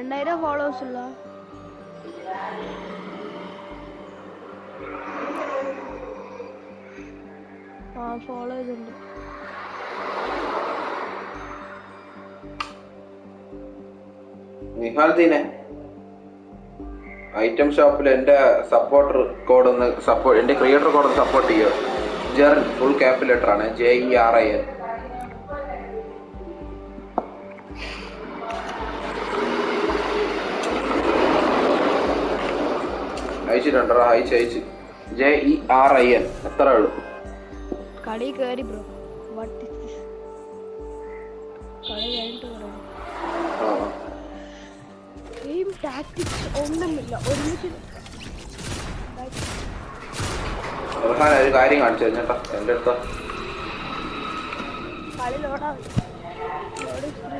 എണ്ണായിരം ഫോളോവേഴ്സ് ഉള്ള ആ ഫോളോ ചെയ്തിട്ടുണ്ട് നിഹാൽദീനെ ഐറ്റം ഷോപ്പിൽ എന്റെ സപ്പോർട്ടർ കോഡ് ഒന്ന് സപ്പോർട്ട് എന്റെ ക്രിയേറ്റർ കോഡ് ഒന്ന് സപ്പോർട്ട് ചെയ്യുക ജെറിൻ ഫുൾ ക്യാപ് ലെറ്റർ ആണ് J E R I N അയച്ചിട്ടുണ്ടോ അയച്ച് അയച്ച് J E R I N എത്ര ഉള്ളു കളി കയറി ബ്രോ വാട്ട് ഇസ് ദിസ് കളി കഴിഞ്ഞിട്ട് പറയാം ഗെയിം ടാക്ടിക്സ് ഒന്നുമില്ല ഒരുമിച്ച് റഹാൻ ഒരു കാര്യം കാണിച്ചു തന്നേട്ടാ എന്റെ അടുത്ത കളി ലോഡാ ലോഡ് സ്ക്രീൻ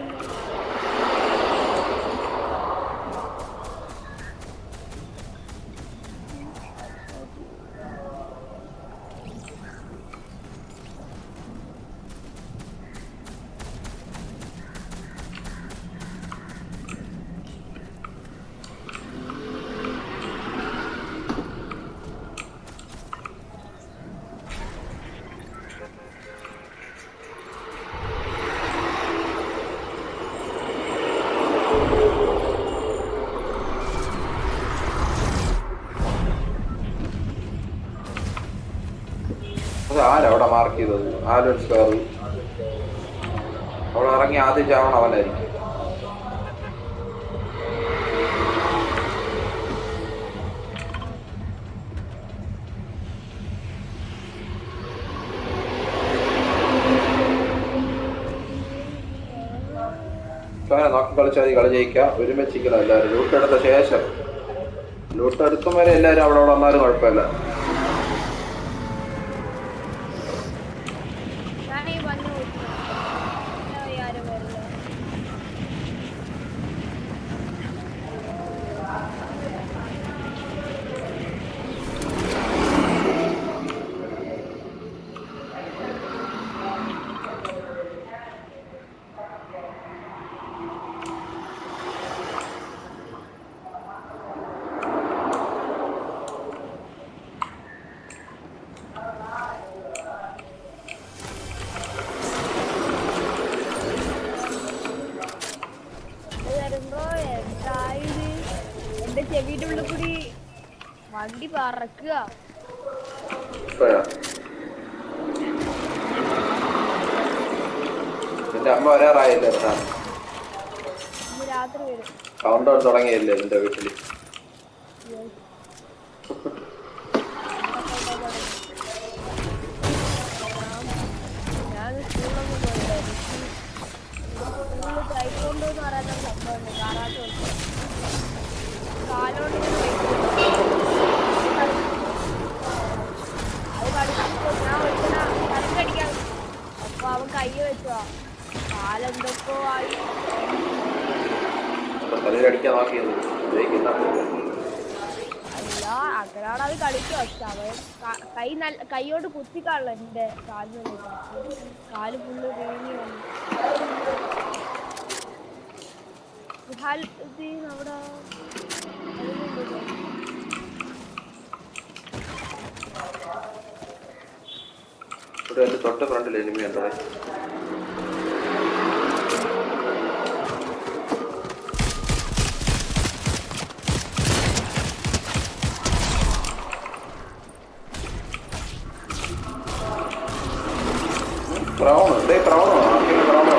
അത് ആരാ അവിടെ മാർക്ക് ചെയ്തത് ആലോചിച്ച് സ്ക്വയർ അവിടെ ഇറങ്ങി ആദ്യം ചാവണം അവനായിരിക്കും അങ്ങനെ നോക്കി കളിച്ചാൽ മതി കളി ജയിക്കാം ഒരുമിച്ചിരിക്കണം എല്ലാവരും ലൂട്ട് എടുത്ത ശേഷം ലൂട്ട് എടുക്കും വരെ എല്ലാവരും അവിടെ അവിടെ വന്നാലും കുഴപ്പമില്ല ഞാൻ ഈ വന്നു ആരും വരില്ല ഇത് വരുമ്പോ എന്തായത് എന്റെ ചെവിയുടെ ഉള്ളിൽ കൂടി വണ്ടി പറക്കുക ഇപ്പോഴാ നിന്റെ അമ്മ വരാറായില്ലേ സാർ ഇന്ന് രാത്രി വരും കൗണ്ട് ഡൗൺ തുടങ്ങിയല്ലേ നിന്റെ വീട്ടിൽ ഞാൻ സ്കൂളിലൊന്നും പോയില്ല സ്കൂളിൽ ടൈക്കോണ്ടോ എന്ന് പറയുന്ന സംഭവമുണ്ട് കാറാട്ട് കാലോണ്ട് അത് കളിച്ചപ്പോ ഞാൻ ഒരുത്തന കരക്കടിക്കാൻ അപ്പൊ അവൻ കൈ വെച്ചോ കാലെന്തൊക്കെയോ ആയി തലയിലടിക്കാൻ നോക്കിയത് ജയിക്കുന്ന അല്ല അങ്ങനെയാണ് അത് കളിക്കുക പക്ഷെ അവൻ ക- കൈ നല്ല കൈയോട് കുത്തിക്കാണല്ലോ എന്റെ കാലിന് വേണ്ടിയിട്ട്. കാല് ഫുള്ള് വീങ്ങി വന്നു വിഹാൽ ഇത് അവിടെ അതിനുണ്ടല്ലോ. ഇവിടെ എന്റെ തൊട്ട് ഫ്രണ്ടിൽ എനിമി ഉണ്ടോ ക്രൗൺ ഇതേ ക്രൗൺ ക്രൗൺ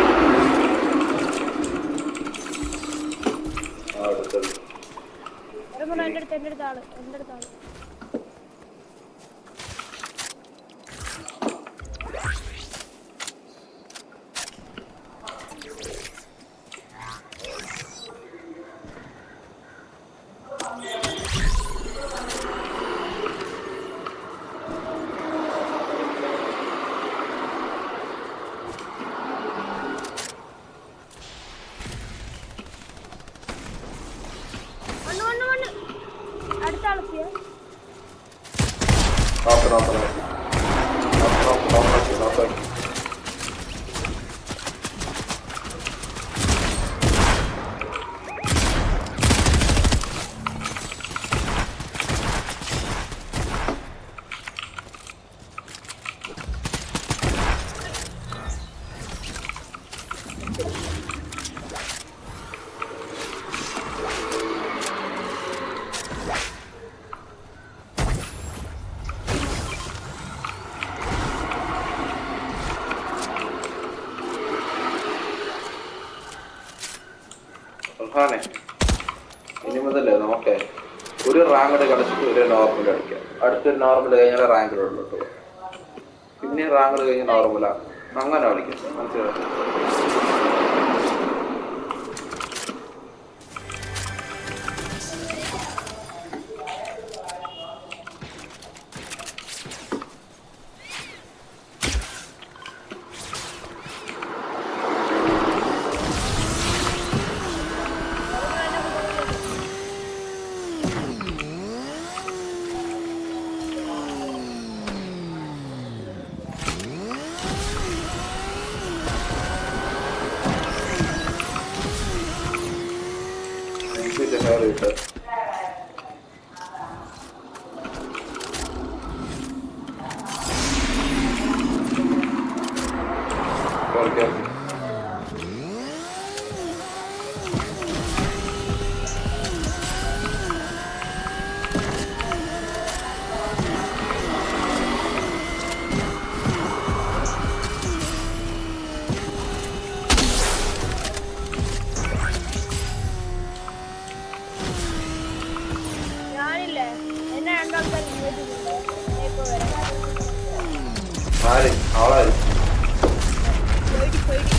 അടുത്തത് വരുമ്പോ എന്റെ അടുത്ത് എന്റെ അടുത്ത് ആള് എന്റെ അടുത്ത് ആള് വന്നു വന്നു വന്നു അടുത്ത ആളെത്തിയ നോക്ക് നോക്ക് നോക്ക് നോക്ക് നോക്ക് നോക്ക് നോക്ക് ആണേ ഇനി മുതലേ നോക്കേ ഒരു റാങ്ക് കളിച്ചിട്ട് ഒരു നോർമൽ കളിക്കാം അടുത്തൊരു നോർമൽ കഴിഞ്ഞാൽ റാങ്കിലോട്ട് പോകും പിന്നെ റാങ്ക് കഴിഞ്ഞ് നോർമലാ അങ്ങനെ കളിക്കാം മനസ്സിലായി എനിക്ക് ചെറിയ കിട്ടും ഓക്കെ ഞാനില്ലേ എന്നെ രണ്ടാൾക്കാർ ഇങ്ങോട്ട് വിളിച്ചു. ഇപ്പൊ വരാം ആര് ആളാര് പേടി പേടി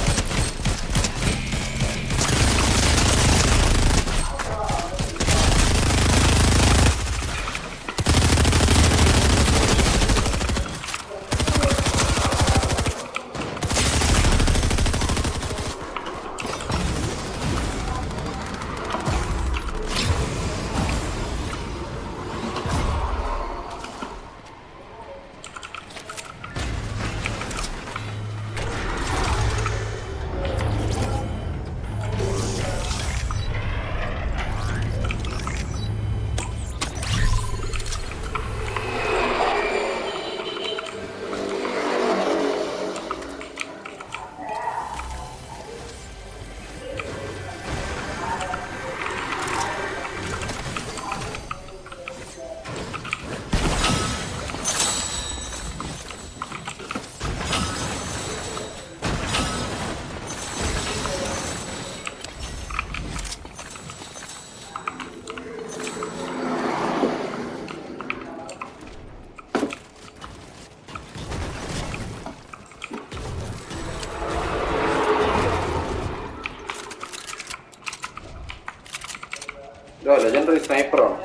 ലെജൻഡറി സ്നൈപ്പറാണ്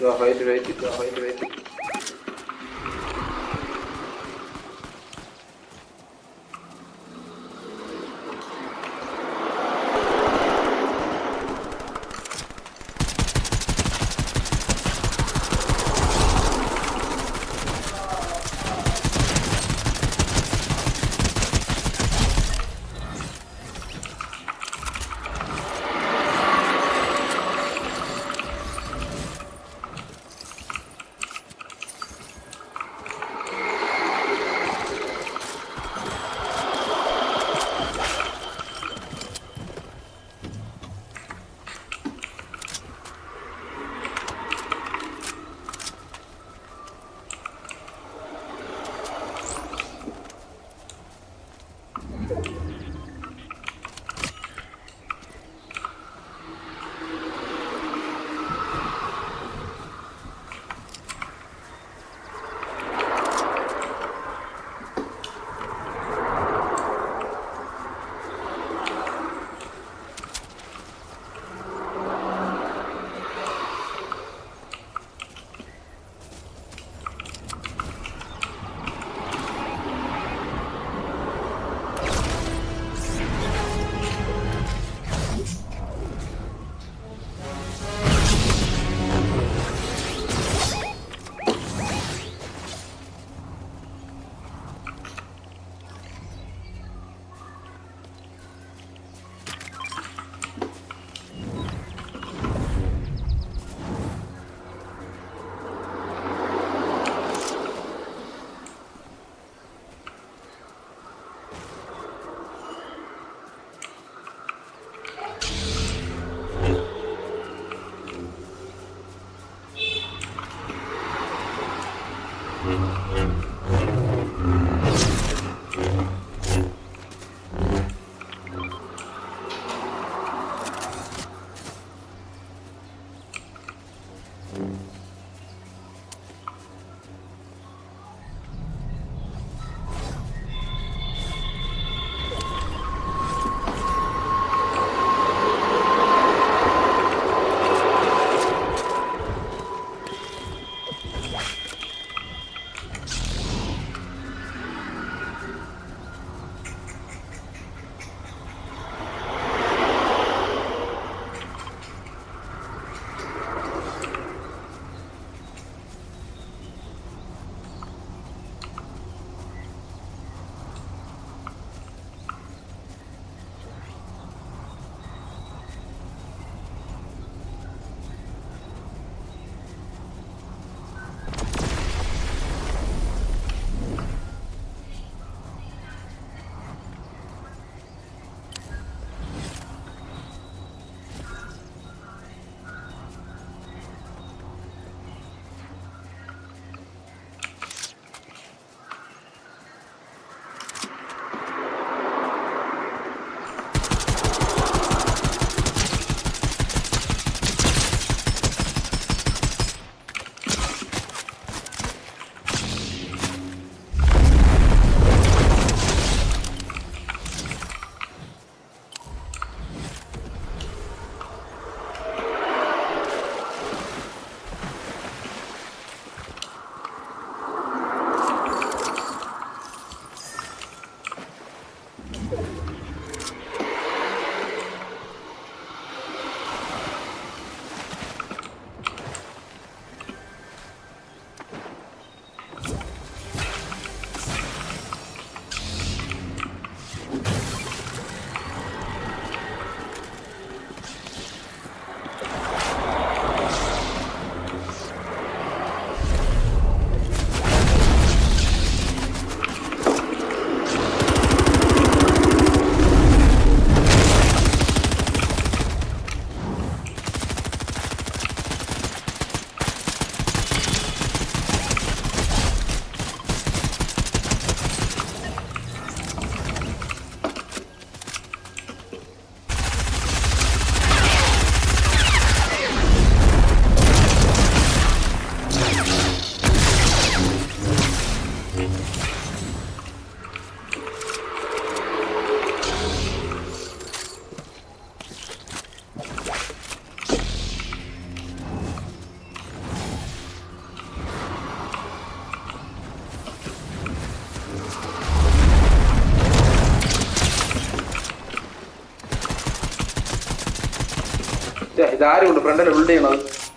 വെയിറ്റ് വെയിറ്റ് വെയിറ്റ് വെയിറ്റ് ഛെ, ഇതാരും ഉണ്ട് ഫ്രണ്ടിൽ ബിൽഡ് ചെയ്യണത്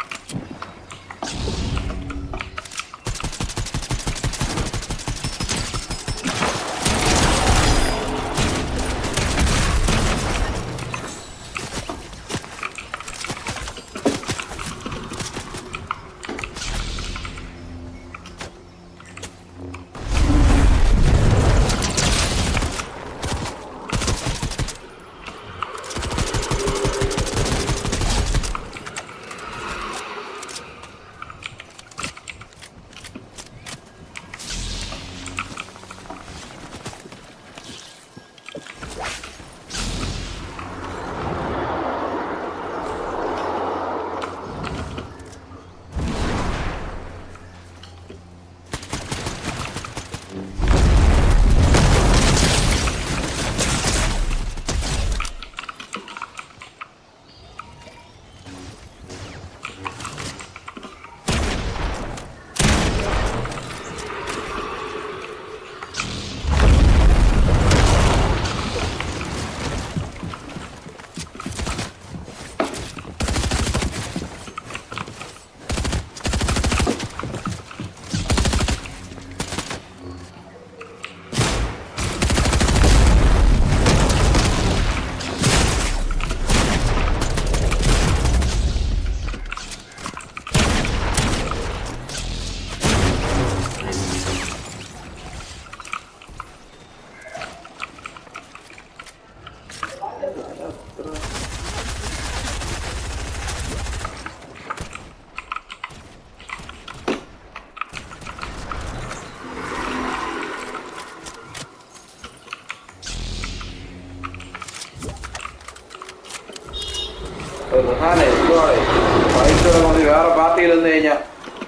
റിഹാനെ എന്തുവാടെ ഫൈറ്റ് തുടങ്ങി വേറെ പാർട്ടിയിൽ നിന്ന് കഴിഞ്ഞാ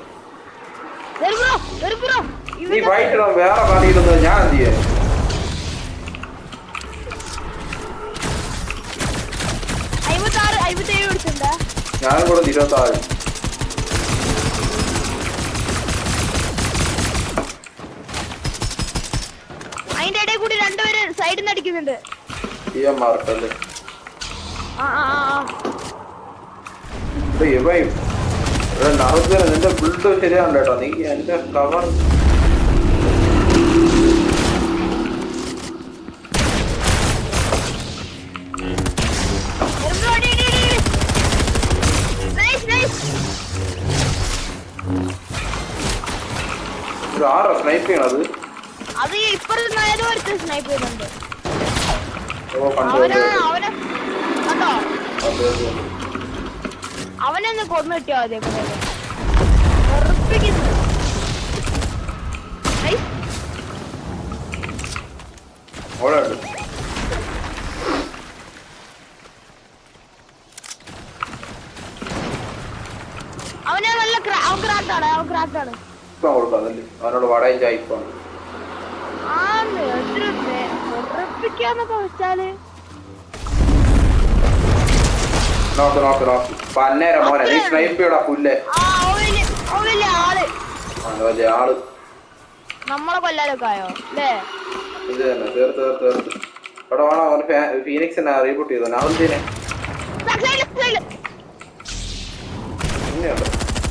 വരൂ ബ്രോ വരൂ ബ്രോ നീ ഫൈറ്റ് ഇടാൻ വേറെ പാർട്ടിയിൽ നിന്ന് ഞാൻ എന്ത് ചെയ്യാൻ അമ്പത്താറ് അമ്പത്തേഴ് കൊടുത്തിട്ടുണ്ടാ ഞാനും കൂടെ ഇരുപത്താറ് അതിന്റെ ഇടയിൽ കൂടി രണ്ടുപേര് സൈഡിൽ നിന്ന് അടിക്കുന്നുണ്ട് ടി എം മാർക്കല്ലേ ആ ആ ആ, ആ ഇവയും നറുക്ക് നിന്റെ ബിൽഡ് ശരിയാണ് കേട്ടോ നീ എന്റെ കവർ വരൂ ബ്രോ അടി അടി അടി നൈസ് നൈസ് ഇത് ആരാ സ്നൈപ്പ് ചെയ്യണത് അത് ഇപ്പുറത്ത് നേരെ ഒരുത്ത് സ്നൈപ്പ് ചെയ്യുന്നുണ്ട് ഓ കണ്ടു അവന് അവന് കണ്ടോ കണ്ടു അവനൊന്ന് കൊന്നു കിട്ടിയോ അതേ വെറുപ്പിക്കുന്നു നൈസ് അവിടെ ഉണ്ട് അവനെ നല്ല ക്രാ- അവൻ ക്രാക്കാണ് അവൻ ക്രാക്കാണ് ഇപ്പം കൊടുക്കാം അതല്ലേ അവനോട് വടയും ചായപ്പാണ് ആന്ന് എത്ര വെറുപ്പിക്കാന്നൊക്കെ വെച്ചാല് നോക്ക് നോക്ക് നോക്ക് പന്നേര മോനെ നീ സ്നൈപ്പ് ചെയ്യടാ പുല്ലേ ആ അവന് അവനില്ല ആള് ആ, വലിയ ആള് നമ്മളെ കൊല്ലാനൊക്കെ ആയോ അല്ലേ ഇത് തന്നെ തീർത്ത് തീർത്ത് തീർത്ത് ഇവിടെ വേണം അവൻ ഫീനിക്സിനെ റീബൂട്ട് ചെയ്തു അവന്തിനെ സൈഡില് സൈഡില് ഇങ്ങനെയുണ്ട്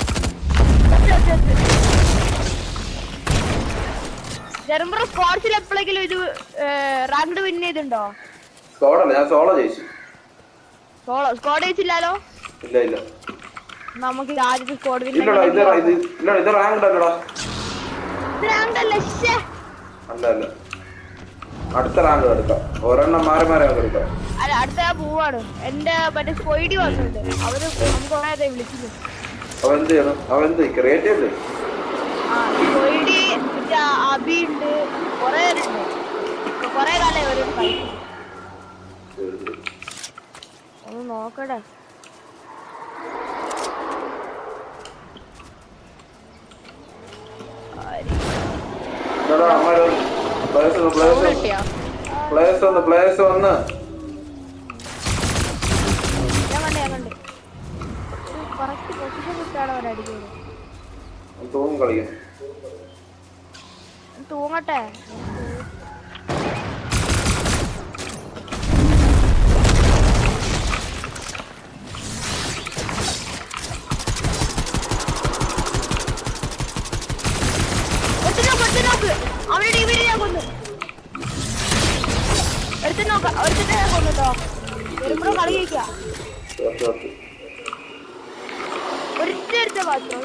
ജെർമറ സ്കോഡ്സിൽ എപ്പോഴെങ്കിലും ഇത് റാങ്ക്ഡ് വിൻ ചെയ്തിട്ടുണ്ടോ സ്കോഡല്ല ഞാൻ സോളോ ജയിച്ചു സോളോ സ്കോഡ് ജയിച്ചില്ലാലോ ഇല്ല ഇല്ല നമുക്ക് ഈ ആദ്യത്തെ സ്കോഡ് വിൻ ഇല്ലടാ ഇത് ഇത് ഇല്ല ഇത് റാങ്ക് അല്ലടാ റാങ്ക് അല്ല ശ്ശേ. അല്ല അല്ല അടുത്ത റാങ്ക് എടുക്കാം ഒരെണ്ണം മാറി മാറി നമുക്ക് എടുക്കാം അല്ല അടുത്ത ഞാൻ പോവാണ് എന്റെ മറ്റേ സ്പോയിഡി വന്നിട്ടുണ്ട് അവര് നമുക്ക് കുറെ വിളിക്കുന്നു അവൻ എന്ത് ചെയ്യണം അവൻ എന്ത് ക്രിയേറ്റ് അല്ലേ ആ സ്പോയിഡി മറ്റേ അബി ഉണ്ട് കൊറേ പേരുണ്ട് കൊറേ കാലം അവരോട് കളിക്കും ഒന്ന് നോക്കട്ടെ എന്നടാ അമ്മ പ്ലേസ് ഒന്ന് പ്ലേസ് കിട്ടിയോ പ്ലേസ് ഒന്ന് പ്ലേസ് ഒന്ന് ഞാൻ കണ്ട് ഞാൻ കണ്ട് കറക്റ്റ് പൊസിഷൻ കിട്ടാണ് അവരടിക്കുന്നത് തൂങ്ങും കളിക്കും തൂങ്ങട്ടെ മാറിയേക്കാം ഓക്കെ ഓക്കെ ഒരിച്ച എടുത്ത മാത്രം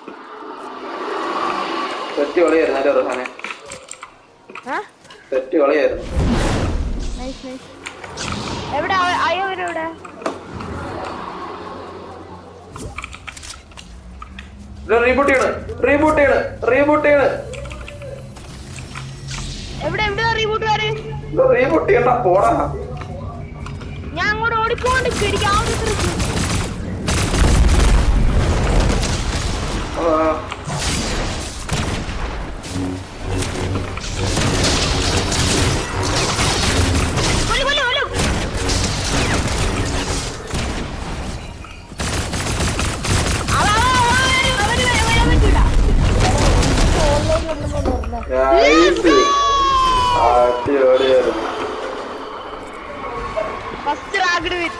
സെറ്റ് കളിയായിരുന്നു അല്ലേ റഹാനെ ആ സെറ്റ് കളിയായിരുന്നു നൈസ് നൈസ് എവിടെ അവ- അയ്യവരെവിടെ റീബൂട്ട് ചെയ്യണ് റീബൂട്ട് ചെയ്യണ് റീബൂട്ട് ചെയ്യണ് എവിടെ എവിടെ റീബൂട്ടുകാര് റീബൂട്ട് ചെയ്യണ്ട പോടാ ഞാൻ അങ്ങോട്ട് ഓടിക്കൊണ്ട് എനിക്ക് ആവശ്യത്തിന് ആ, കൊല്ലു കൊല്ലു കൊല്ലു അവ- അവ- അവ- അവര് വരാൻ- വരാൻ പറ്റൂല. നൈസ് അടിപൊളിയായിരുന്നു First ragged win.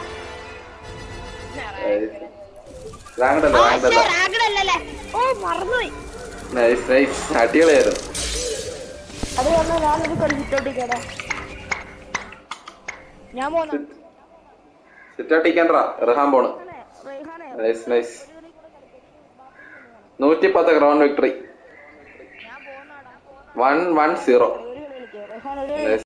റാങ്കഡല്ല ആ, ശ്ശെ, റാങ്കഡല്ല ragged അല്ലല്ലേ? ഓ മറന്നുപോയി നൈസ് നൈസ് അടിപൊളിയായിരുന്നു അത് പറഞ്ഞ ഞാനൊരു കളിച്ചിട്ടോട്ടിക്കടാ ഞാൻ പോന്ന സിറ്റാട്ടിക്കണ്ടാ റഹാൻ പോണ് റെയ്ഹാനെ നൈസ് നൈസ് നൂറ്റി പത്ത് ഗ്രൗണ്ട് വിക്ടറി ഞാൻ പോന്നാടാ വൺ വൺ സീറോ ഒരു കളി കളിക്കാം റെയ്ഹാൻ ഒരു കളി